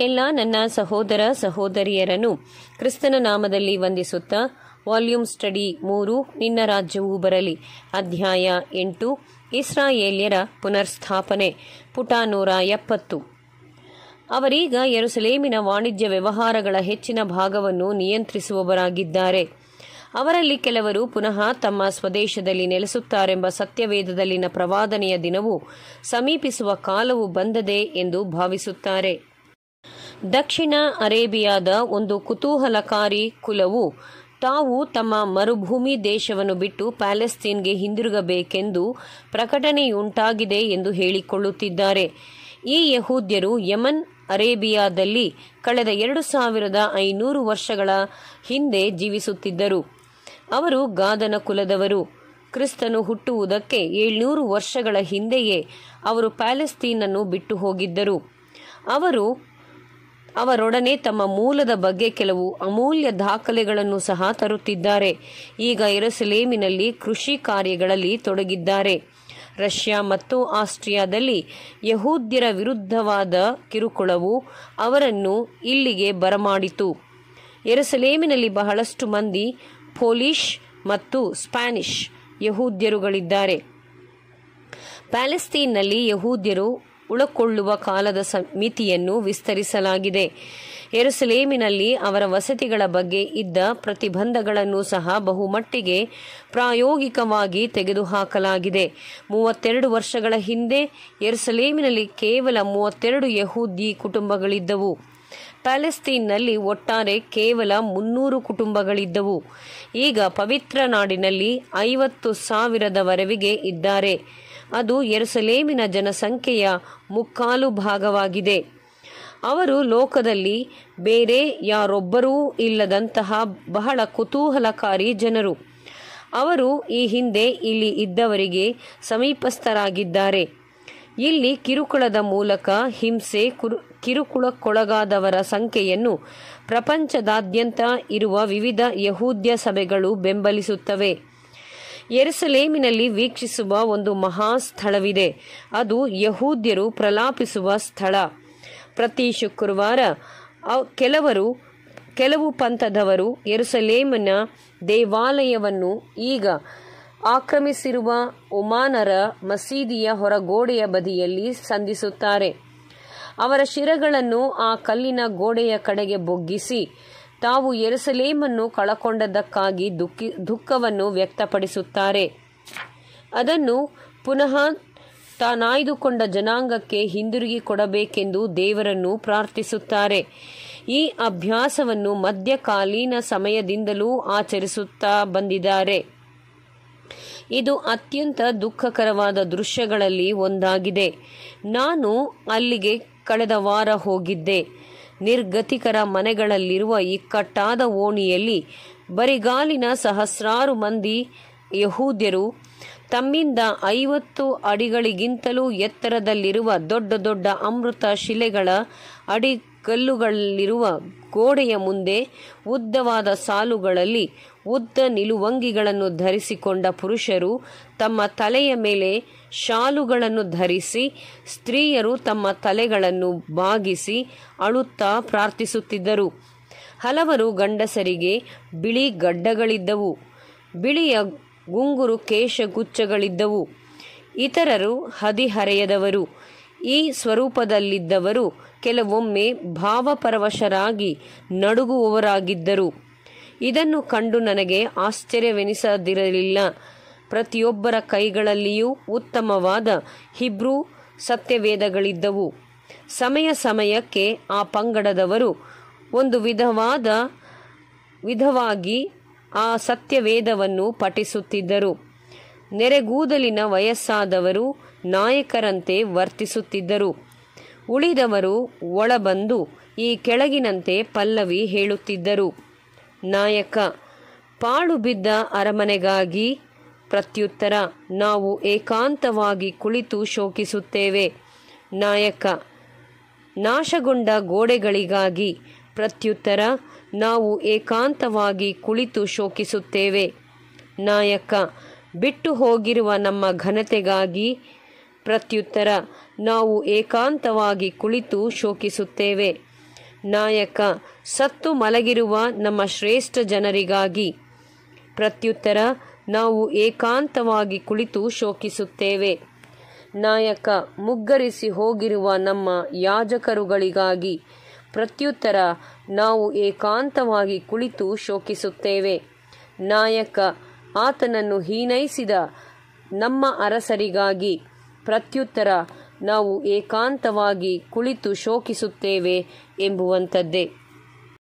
ಎಲ್ಲ ನನ್ನ ಸಹೋದರ ಸಹೋದರಿಯರನ್ನು ಕ್ರಿಸ್ತನ ನಾಮದಲ್ಲಿ ವಂದಿಸುತ್ತಾ ವಾಲ್ಯೂಮ್ ಸ್ಟಡಿ ಮೂರು ನಿನ್ನ ರಾಜ್ಯವು ಬರಲಿ ಅಧ್ಯಾಯ ಎಂಟು ಇಸ್ರಾಯೇಲ್ಯರ ಪುನರ್ಸ್ಥಾಪನೆ ಪುಟ ನೂರ ಎಪ್ಪತ್ತು ಅವರೀಗ ಯೆರೂಸಲೇಮಿನ ವಾಣಿಜ್ಯ ವ್ಯವಹಾರಗಳ ಹೆಚ್ಚಿನ ಭಾಗವನ್ನು ನಿಯಂತ್ರಿಸುವವರಾಗಿದ್ದಾರೆ ಅವರಲ್ಲಿ ಕೆಲವರು ಪುನಃ ತಮ್ಮ ಸ್ವದೇಶದಲ್ಲಿ ನೆಲೆಸುತ್ತಾರೆಂಬ ಸತ್ಯವೇದದಲ್ಲಿನ ಪ್ರವಾದನೆಯ ದಿನವು ಸಮೀಪಿಸುವ ಕಾಲವು ಬಂದದೆ ಎಂದು ಭಾವಿಸುತ್ತಾರೆ ದಕ್ಷಿಣ ಅರೇಬಿಯಾದ ಒಂದು ಕುತೂಹಲಕಾರಿ ಕುಲವು ತಾವು ತಮ್ಮ ಮರುಭೂಮಿ ದೇಶವನ್ನು ಬಿಟ್ಟು ಪ್ಯಾಲೆಸ್ತೀನ್ಗೆ ಹಿಂದಿರುಗಬೇಕೆಂದು ಪ್ರಕಟಣೆಯುಂಟಾಗಿದೆ ಎಂದು ಹೇಳಿಕೊಳ್ಳುತ್ತಿದ್ದಾರೆ ಈ ಯಹೂದ್ಯರು ಯಮನ್ ಅರೇಬಿಯಾದಲ್ಲಿ ಕಳೆದ ಎರಡು ಸಾವಿರದ ಐನೂರು ವರ್ಷಗಳ ಹಿಂದೆ ಜೀವಿಸುತ್ತಿದ್ದರು ಅವರು ಗಾದನ ಕುಲದವರು ಕ್ರಿಸ್ತನು ಹುಟ್ಟುವುದಕ್ಕೆ ಏಳ್ನೂರು ವರ್ಷಗಳ ಹಿಂದೆಯೇ ಅವರು ಪ್ಯಾಲೆಸ್ತೀನನ್ನು ಬಿಟ್ಟು ಹೋಗಿದ್ದರು ಅವರು ಅವರೊಡನೆ ತಮ್ಮ ಮೂಲದ ಬಗ್ಗೆ ಕೆಲವು ಅಮೂಲ್ಯ ದಾಖಲೆಗಳನ್ನು ಸಹ ತರುತ್ತಿದ್ದಾರೆ ಈಗ ಎರುಸಲೇಮಿನಲ್ಲಿ ಕೃಷಿ ಕಾರ್ಯಗಳಲ್ಲಿ ತೊಡಗಿದ್ದಾರೆ ರಷ್ಯಾ ಮತ್ತು ಆಸ್ಟ್ರಿಯಾದಲ್ಲಿ ಯಹೂದ್ಯರ ವಿರುದ್ಧವಾದ ಕಿರುಕುಳವು ಅವರನ್ನು ಇಲ್ಲಿಗೆ ಬರಮಾಡಿತು ಎರುಸಲೇಮಿನಲ್ಲಿ ಬಹಳಷ್ಟು ಮಂದಿ ಪೋಲಿಷ್ ಮತ್ತು ಸ್ಪ್ಯಾನಿಷ್ ಯಹೂದ್ಯರುಗಳಿದ್ದಾರೆ ಪ್ಯಾಲೆಸ್ತೀನ್ನಲ್ಲಿ ಯಹೂದ್ಯರು ಉಳಕೊಳ್ಳುವ ಕಾಲದ ಮಿತಿಯನ್ನು ವಿಸ್ತರಿಸಲಾಗಿದೆ ಎರುಸಲೇಮಿನಲ್ಲಿ ಅವರ ವಸತಿಗಳ ಬಗ್ಗೆ ಇದ್ದ ಪ್ರತಿಬಂಧಗಳನ್ನು ಸಹ ಬಹುಮಟ್ಟಿಗೆ ಪ್ರಾಯೋಗಿಕವಾಗಿ ತೆಗೆದುಹಾಕಲಾಗಿದೆ ಮೂವತ್ತೆರಡು ವರ್ಷಗಳ ಹಿಂದೆ ಎರುಸಲೇಮಿನಲ್ಲಿ ಕೇವಲ ಮೂವತ್ತೆರಡು ಯಹೂದಿ ಕುಟುಂಬಗಳಿದ್ದವು ಪ್ಯಾಲೆಸ್ತೀನ್ನಲ್ಲಿ ಒಟ್ಟಾರೆ ಕೇವಲ ಮುನ್ನೂರು ಕುಟುಂಬಗಳಿದ್ದವು ಈಗ ಪವಿತ್ರ ನಾಡಿನಲ್ಲಿ ಐವತ್ತು ಸಾವಿರದವರೆವಿಗೆ ಇದ್ದಾರೆ ಅದು ಎರುಸಲೇಮಿನ ಜನಸಂಖ್ಯೆಯ ಮುಕ್ಕಾಲು ಭಾಗವಾಗಿದೆ ಅವರು ಲೋಕದಲ್ಲಿ ಬೇರೆ ಯಾರೊಬ್ಬರೂ ಇಲ್ಲದಂತಹ ಬಹಳ ಕುತೂಹಲಕಾರಿ ಜನರು ಅವರು ಈ ಹಿಂದೆ ಇಲ್ಲಿ ಇದ್ದವರಿಗೆ ಸಮೀಪಸ್ಥರಾಗಿದ್ದಾರೆ ಇಲ್ಲಿ ಕಿರುಕುಳದ ಮೂಲಕ ಹಿಂಸೆ ಕುರು ಕಿರುಕುಳಕ್ಕೊಳಗಾದವರ ಸಂಖ್ಯೆಯನ್ನು ಪ್ರಪಂಚದಾದ್ಯಂತ ಇರುವ ವಿವಿಧ ಯಹೂದ್ಯ ಸಭೆಗಳು ಬೆಂಬಲಿಸುತ್ತವೆ ಎರುಸಲೇಮಿನಲ್ಲಿ ವೀಕ್ಷಿಸುವ ಒಂದು ಮಹಾ ಸ್ಥಳವಿದೆ ಅದು ಯಹೂದ್ಯರು ಪ್ರಲಾಪಿಸುವ ಸ್ಥಳ ಪ್ರತಿ ಶುಕ್ರವಾರ ಕೆಲವರು ಕೆಲವು ಪಂಥದವರು ಎರುಸಲೇಮಿನ ದೇವಾಲಯವನ್ನು ಈಗ ಆಕ್ರಮಿಸಿರುವ ಒಮಾನರ ಮಸೀದಿಯ ಹೊರಗೋಡೆಯ ಬದಿಯಲ್ಲಿ ಸಂಧಿಸುತ್ತಾರೆ ಅವರ ಶಿರಗಳನ್ನು ಆ ಕಲ್ಲಿನ ಗೋಡೆಯ ಕಡೆಗೆ ಬೊಗ್ಗಿಸಿ ತಾವು ಎರುಸಲೇಮನ್ನು ಕಳಕೊಂಡದ್ದಕ್ಕಾಗಿ ದುಃಖಿ ದುಃಖವನ್ನು ವ್ಯಕ್ತಪಡಿಸುತ್ತಾರೆ ಅದನ್ನು ಪುನಃ ತಾನಾಯ್ದುಕೊಂಡ ಜನಾಂಗಕ್ಕೆ ಹಿಂದಿರುಗಿ ಕೊಡಬೇಕೆಂದು ದೇವರನ್ನು ಪ್ರಾರ್ಥಿಸುತ್ತಾರೆ ಈ ಅಭ್ಯಾಸವನ್ನು ಮಧ್ಯಕಾಲೀನ ಸಮಯದಿಂದಲೂ ಆಚರಿಸುತ್ತಾ ಬಂದಿದ್ದಾರೆ ಇದು ಅತ್ಯಂತ ದುಃಖಕರವಾದ ದೃಶ್ಯಗಳಲ್ಲಿ ಒಂದಾಗಿದೆ ನಾನು ಅಲ್ಲಿಗೆ ಕಳೆದ ವಾರ ಹೋಗಿದ್ದೆ ನಿರ್ಗತಿಕರ ಮನೆಗಳಲ್ಲಿರುವ ಇಕ್ಕಟ್ಟಾದ ಓಣಿಯಲ್ಲಿ ಬರಿಗಾಲಿನ ಸಹಸ್ರಾರು ಮಂದಿ ಯಹೂದ್ಯರು ತಮ್ಮಿಂದ ಐವತ್ತು ಅಡಿಗಳಿಗಿಂತಲೂ ಎತ್ತರದಲ್ಲಿರುವ ದೊಡ್ಡ ದೊಡ್ಡ ಅಮೃತ ಶಿಲೆಗಳ ಅಡಿಗಲ್ಲುಗಳಲ್ಲಿರುವ ಗೋಡೆಯ ಮುಂದೆ ಉದ್ದವಾದ ಸಾಲುಗಳಲ್ಲಿ ಉದ್ದ ನಿಲುವಂಗಿಗಳನ್ನು ಧರಿಸಿಕೊಂಡ ಪುರುಷರು ತಮ್ಮ ತಲೆಯ ಮೇಲೆ ಶಾಲುಗಳನ್ನು ಧರಿಸಿ ಸ್ತ್ರೀಯರು ತಮ್ಮ ತಲೆಗಳನ್ನು ಬಾಗಿಸಿ ಅಳುತ್ತಾ ಪ್ರಾರ್ಥಿಸುತ್ತಿದ್ದರು ಹಲವರು ಗಂಡಸರಿಗೆ ಬಿಳಿ ಗಡ್ಡಗಳಿದ್ದವು ಬಿಳಿಯ ಗುಂಗುರು ಕೇಶಗುಚ್ಛಗಳಿದ್ದವು ಇತರರು ಹದಿಹರೆಯದವರು ಈ ಸ್ವರೂಪದಲ್ಲಿದ್ದವರು ಕೆಲವೊಮ್ಮೆ ಭಾವಪರವಶರಾಗಿ ನಡುಗುವವರಾಗಿದ್ದರು ಇದನ್ನು ಕಂಡು ನನಗೆ ಆಶ್ಚರ್ಯವೆನಿಸದಿರಲಿಲ್ಲ ಪ್ರತಿಯೊಬ್ಬರ ಕೈಗಳಲ್ಲಿಯೂ ಉತ್ತಮವಾದ ಹಿಬ್ರೂ ಸತ್ಯವೇದಗಳಿದ್ದವು ಸಮಯ ಸಮಯಕ್ಕೆ ಆ ಪಂಗಡದವರು ಒಂದು ವಿಧವಾದ ವಿಧವಾಗಿ ಆ ಸತ್ಯವೇದವನ್ನು ಪಠಿಸುತ್ತಿದ್ದರು ನೆರೆಗೂದಲಿನ ವಯಸ್ಸಾದವರು ನಾಯಕರಂತೆ ವರ್ತಿಸುತ್ತಿದ್ದರು ಉಳಿದವರು ಒಳಬಂದು ಈ ಕೆಳಗಿನಂತೆ ಪಲ್ಲವಿ ಹೇಳುತ್ತಿದ್ದರು ನಾಯಕ ಪಾಳು ಬಿದ್ದ ಅರಮನೆಗಾಗಿ ಪ್ರತ್ಯುತ್ತರ ನಾವು ಏಕಾಂತವಾಗಿ ಕುಳಿತು ಶೋಕಿಸುತ್ತೇವೆ ನಾಯಕ ನಾಶಗೊಂಡ ಗೋಡೆಗಳಿಗಾಗಿ ಪ್ರತ್ಯುತ್ತರ ನಾವು ಏಕಾಂತವಾಗಿ ಕುಳಿತು ಶೋಕಿಸುತ್ತೇವೆ ನಾಯಕ ಬಿಟ್ಟು ಹೋಗಿರುವ ನಮ್ಮ ಘನತೆಗಾಗಿ ಪ್ರತ್ಯುತ್ತರ ನಾವು ಏಕಾಂತವಾಗಿ ಕುಳಿತು ಶೋಕಿಸುತ್ತೇವೆ ನಾಯಕ ಸತ್ತು ಮಲಗಿರುವ ನಮ್ಮ ಶ್ರೇಷ್ಠ ಜನರಿಗಾಗಿ ಪ್ರತ್ಯುತ್ತರ ನಾವು ಏಕಾಂತವಾಗಿ ಕುಳಿತು ಶೋಕಿಸುತ್ತೇವೆ ನಾಯಕ ಮುಗ್ಗರಿಸಿ ಹೋಗಿರುವ ನಮ್ಮ ಯಾಜಕರುಗಳಿಗಾಗಿ ಪ್ರತ್ಯುತ್ತರ ನಾವು ಏಕಾಂತವಾಗಿ ಕುಳಿತು ಶೋಕಿಸುತ್ತೇವೆ ನಾಯಕ ಆತನನ್ನು ಹೀನೈಸಿದ ನಮ್ಮ ಅರಸರಿಗಾಗಿ ಪ್ರತ್ಯುತ್ತರ ನಾವು ಏಕಾಂತವಾಗಿ ಕುಳಿತು ಶೋಕಿಸುತ್ತೇವೆ ಎಂಬುವಂಥದ್ದೇ